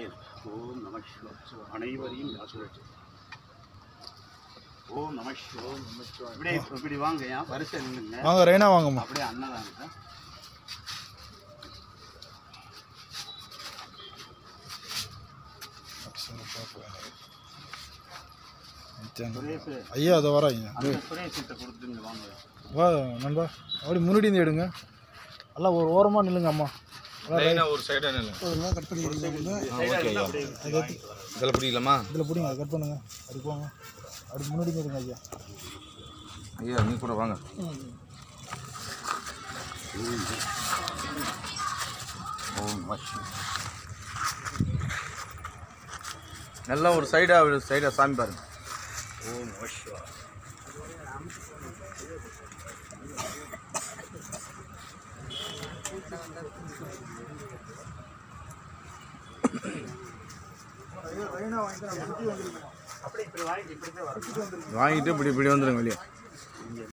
நமச்சிவாய ஓம் நம சிவாய அனைவரையும் ஆசீர்வதிச்சு ஓம் நம சிவோம் இப்படியே இப்படி வாங்க ஏன் வரிசை நின்றுங்க வாங்க ரெய்னா வாங்கம்மா அப்படியே அன்னதானத்தை சுரேஷ் ஐயா அதை வராங்க அந்த சுரேஷிட்ட கொடுத்துங்க வாங்க வா நண்பா அப்படி முன்னாடி இருந்து எடுங்க எல்லாம் ஒரு ஓரமாக நில்லுங்க அம்மா ஒரு சைடாக நில்லுங்க கட் பண்ணிக்கிறீங்க சைடாக அப்படியே இதில் பிடிக்கலாமா இதில் பிடிங்க அதை கட் பண்ணுங்க அப்படி போங்க அப்படி முன்னாடி இருங்க ஐயா ஐயா நீ கூட வாங்க ஓம் நம சிவாய நல்லா ஒரு சைடாக சைடாக சாமி பாருங்க ஓம் நம சிவாய அப்படியே இப்படி வாங்கி இப்படி தான் வரணும் வாங்கிட்டு இப்படி இப்படி வந்துடுங்க வெளியே